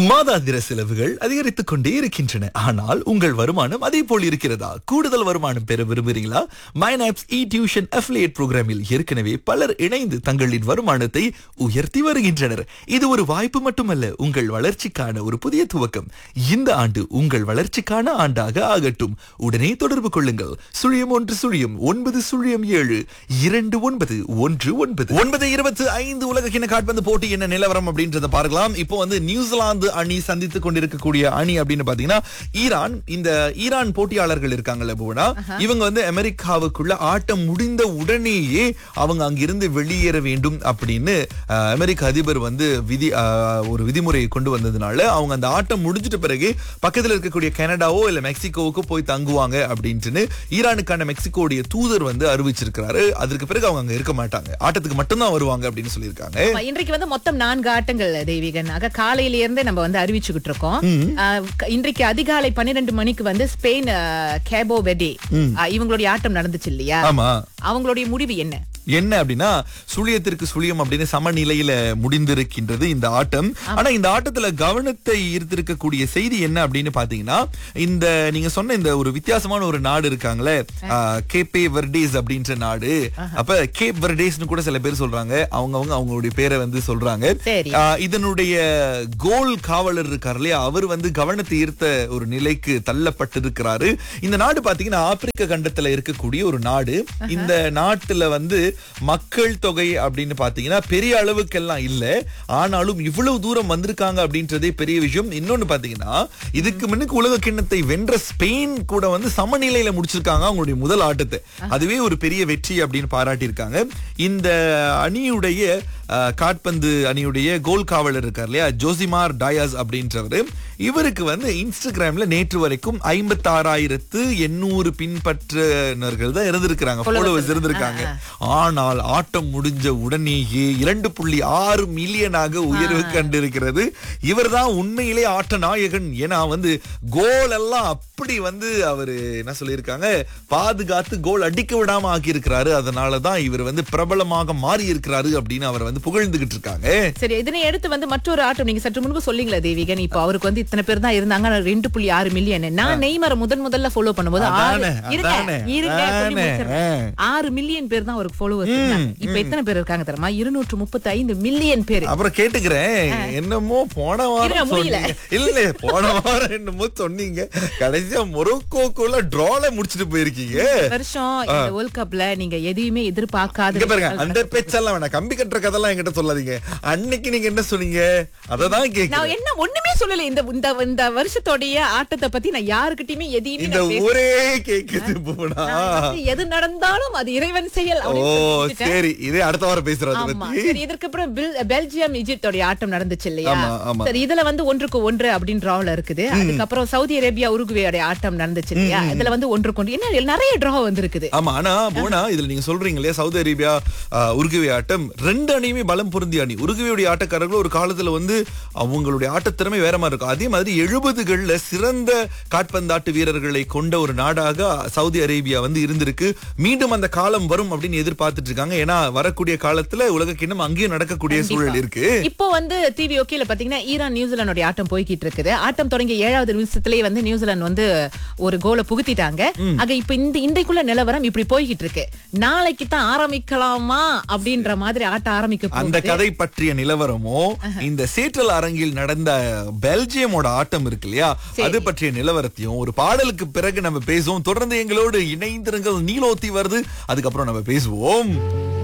மாதாந்திர செலவுகள் அதிகரித்துக் கொண்டே இருக்கின்றன ஆனால் உங்கள் வருமானம் அதே போல் இருக்கிறதா கூடுதல் வருமானம் பெற விரும்புகிறீங்களா மைனாப்ஸ் இ டியூஷன் அஃபிலியேட் புரோகிராமில் ஏற்கனவே பலர் இணைந்து தங்களின் வருமானத்தை உயர்த்தி வருகின்றனர் இது ஒரு வாய்ப்பு மட்டுமல்ல உங்கள் வளர்ச்சிக்கான ஒரு புதிய துவக்கம் இந்த ஆண்டு உங்கள் வளர்ச்சிக்கான ஆண்டாக ஆகட்டும் உடனே தொடர்பு கொள்ளுங்கள் சுழியம் ஒன்று சுழியம் ஒன்பது சுழியம் ஏழு இரண்டு ஒன்பது ஒன்று ஒன்பது ஒன்பது இருபத்தி ஐந்து உலகக்கிண காட்பந்து போட்டி என்ன நிலவரம் அப்படின்றத பார்க்கலாம் இப்போ வந்து நியூசிலாந்து அணி சந்தித்துக் கொண்டிருக்கக்கூடிய அணி அப்படின்னு பாத்தீங்கன்னா ஈரான் இந்த ஈரான் போட்டியாளர்கள் இருக்காங்கல்ல புவனா இவங்க வந்து அமெரிக்காவுக்குள்ள ஆட்டம் முடிந்த உடனேயே அவங்க அங்கிருந்து வெளியேற வேண்டும் அப்படின்னு அஹ், அமெரிக்க அதிபர் வந்து விதி அஹ், ஒரு விதிமுறையை கொண்டு வந்ததுனால அவங்க அந்த ஆட்டம் முடிஞ்சிட்ட பிறகு பக்கத்துல இருக்கக்கூடிய கனடாவோ இல்ல மெக்சிகோவுக்கோ போய் தங்குவாங்க அப்படின்ட்டு ஈரானுக்கான மெக்சிகோடைய தூதர் வந்து அறிவிச்சிருக்கிறாரு அதற்கு பிறகு அவங்க அங்க இருக்க மாட்டாங்க ஆட்டத்துக்கு மட்டும்தான் வருவாங்க அப்படின்னு சொல்லியிருக்காங்க ஆமா, இன்றைக்கு வந்து மொத்தம் நான்கு ஆட்டங்கள் தெய்வீகன் ஆக காலையில இருந்தே நம்ம வந்து அறிவிச்சுக்கிட்டு இருக்கோம் ஆஹ், க- இன்றைக்கு அதிகாலை பன்னிரெண்டு மணிக்கு வந்து ஸ்பெயின் ஆஹ், கேபோ வெடி ஆஹ், இவங்களுடைய ஆட்டம் நடந்துச்சு இல்லையா ஆமா அவங்களுடைய முடிவு என்ன என்ன அப்படின்னா சுழியத்திற்கு சுழியம் அப்படின்னு சமநிலையில முடிந்திருக்கின்றது இந்த ஆட்டம் ஆனா இந்த ஆட்டத்துல கவனத்தை ஈர்த்திருக்கக்கூடிய செய்தி என்ன அப்படின்னு பாத்தீங்கன்னா இந்த நீங்க சொன்ன இந்த ஒரு வித்தியாசமான ஒரு நாடு இருக்காங்களே ஆஹ், கேப்பே வெர்டேஸ் அப்படின்ற நாடு அப்ப கேப் வெர்டேஸ்னு கூட சில பேர் சொல்றாங்க அவங்கவங்க அவங்களுடைய பேரை வந்து சொல்றாங்க சரி. ஆஹ், இதனுடைய கோல் காவலர் இருக்கார் இல்லையா அவர் வந்து கவனத்தை ஈர்த்த ஒரு நிலைக்கு தள்ளப்பட்டிருக்கிறாரு இந்த நாடு பாத்தீங்கன்னா ஆப்பிரிக்க கண்டத்துல இருக்கக்கூடிய ஒரு நாடு இந்த நாட்டுல வந்து மக்கள் தொகை அப்படின்னு பாத்தீங்கன்னா பெரிய அளவுக்கெல்லாம் இல்ல ஆனாலும் இவ்வளவு தூரம் வந்திருக்காங்க அப்படின்றதே பெரிய விஷயம் இன்னொன்னு பாத்தீங்கன்னா இதுக்கு முன்னுக்கு உலக கிண்ணத்தை வென்ற ஸ்பெயின் கூட வந்து சமநிலையில முடிச்சிருக்காங்க அவங்களுடைய முதல் ஆட்டத்தை அதுவே ஒரு பெரிய வெற்றி அப்படின்னு பாராட்டியிருக்காங்க இந்த அணியுடைய அஹ், காட்பந்து அணியுடைய கோல் காவலர் இருக்கார் இல்லையா ஜோசிமார் டயாஸ் அப்படின்றவர் இவருக்கு வந்து இன்ஸ்டாகிராம்ல நேற்று வரைக்கும் ஐம்பத்தாறாயிரத்து எண்ணூறு பின்பற்றினர்கள் தான் இருந்திருக்கிறாங்க ஃபாலோவர்ஸ் இருந்திருக்காங்க ஆனால் ஆட்டம் முடிஞ்ச உடனேயே இரண்டு புள்ளி ஆறு மில்லியனாக உயர்வு கண்டிருக்கிறது இவர்தான் உண்மையிலே ஆட்ட நாயகன் ஏன்னா வந்து கோல் எல்லாம் அப்படி வந்து அவரு என்ன சொல்லியிருக்காங்க பாதுகாத்து கோல் அடிக்க விடாம ஆக்கியிருக்கிறாரு அதனாலதான் இவர் வந்து பிரபலமாக மாறி இருக்கிறாரு அப்படின்னு அவர் வந்து புகழ்ந்துகிட்டு இருக்காங்க சரி இதனை அடுத்து வந்து மற்றொரு ஆட்டம் நீங்க சற்று முன்பு சொன்னீங்களா தேவிகன் இப்போ அவருக்கு வந்து இத்தனை பேர் தான் இருந்தாங்க ஆனா ரெண்டு புள்ளி ஆறு மில்லியன் நான் நெய்மரை முதன் முதல்ல ஃபாலோ பண்ணும்போது ஆறு அதானே, இருங்க, அதானே, இருங்க, சொல்லி அதானே, முடிச்சிடுறேன். ஆறு மில்லியன் பேர் தான் அவருக்கு ஃபாலோவர்ஸ் இருந்தாங்க இப்ப எத்தனை பேர் இருக்காங்க தெரியுமா இருநூற்று முப்பத்தி ஐந்து மில்லியன் பேர் அப்புறம் கேட்டுக்கிறேன் என்னமோ போன இருங்க, வாரம் முடியல. சொன்னீங்க இல்ல போன வாரம் என்னமோ சொன்னீங்க கடைசியா மொரோக்கோக்குள்ள டிரால முடிச்சிட்டு போயிருக்கீங்க வருஷம் இந்த வேர்ல்ட் கப்ல நீங்க எதையுமே எதிர்பார்க்காத இங்க பாருங்க அந்த பேச்செல்லாம் வேணாம் கம்பி கட்டுற கதெல்லாம் என்கிட்ட சொல்லாதீங்க அன்னைக்கு நீங்க என்ன சொன்னீங்க அததான் நான் கேக்குறேன் என்ன ஒண்ணுமே சொல்லல இந்த இந்த இந்த வருஷத்தோடைய ஆட்டத்தை பத்தி நான் யாருக்கிட்டயுமே எதையுமே இந்த நான் பேச- ஊரே கேக்குது போனா நான் வந்து எது நடந்தாலும் அது இறைவன் செயல் ஓ அப்படின்னு சொல்லி விட்டுட்டேன். சரி இதே அடுத்த வாரம் பேசுறோம் அதை ஆமா பத்தி சரி இதற்கு அப்புறம் பெல்- பெல்ஜியம் ஈஜிப்டோட ஆட்டம் நடந்துச்சு இல்லையா ஆமா, ஆமா. சரி இதுல வந்து ஒன்றுக்கு ஒன்று அப்படின்னு டிராவ்ல இருக்குது அதுக்கப்புறம் சவுதி அரேபியா உருகுவேயோட ஆட்டம் நடந்துச்சு இல்லையா இதுல வந்து ஒன்றுக்கு ஒன்று என்ன நிறைய டிரா வந்திருக்குது ஆமா ஆனா போனா இதுல நீங்க சொல்றீங்க இல்லையா சவுதி அரேபியா ஆஹ், உருகுவே ஆட்டம் ரெண்டு அணியுமே பலம் பொருந்திய அணி உருகுவேயுடைய ஆட்டக்காரர்கள் ஒரு காலத்துல வந்து அவங்களுடைய ஆட்டத்திறமை வேற மாதிரி இருக்கும் அதே மாதிரி எழுபதுகள்ல சிறந்த காட்பந்தாட்டு வீரர்களை கொண்ட ஒரு நாடாக சவுதி அரேபியா வந்து இருந்திருக்கு மீண்டும் அந்த காலம் வரும் அப்படின்னு எதிர்பார்த்துட்டு இருக்காங்க ஏன்னா வரக்கூடிய காலத்துல உலக கிண்ணம் அங்கேயும் நடக்கக்கூடிய சூழல் இருக்கு இப்போ வந்து டிவி ஓகேல பாத்தீங்கன்னா ஈரான் நியூசிலாந்தோட ஆட்டம் போய்கிட்டு இருக்குது ஆட்டம் தொடங்கிய ஏழாவது நிமிஷத்திலேயே வந்து நியூசிலாந்து வந்து ஒரு கோலை புகுத்திட்டாங்க ஆக இப்ப இந்த இன்றைக்குள்ள நிலவரம் இப்படி போய்கிட்டு இருக்கு நாளைக்கு தான் ஆரம்பிக்கலாமா அப்படின்ற மாதிரி ஆட்டம் ஆரம்பிக்க அந்த போகுது கதை பற்றிய நிலவரமோ இந்த சேற்றல் அரங்கில் நடந்த பெல்ஜியமோட ஆட்டம் இருக்கு இல்லையா அது பற்றிய நிலவரத்தையும் ஒரு பாடலுக்கு பிறகு நம்ம பேசுவோம் தொடர்ந்து எங்களோடு இணைந்திருங்கள் நீலோத்தி வருது அதுக்கப்புறம் நம்ம பேசுவோம்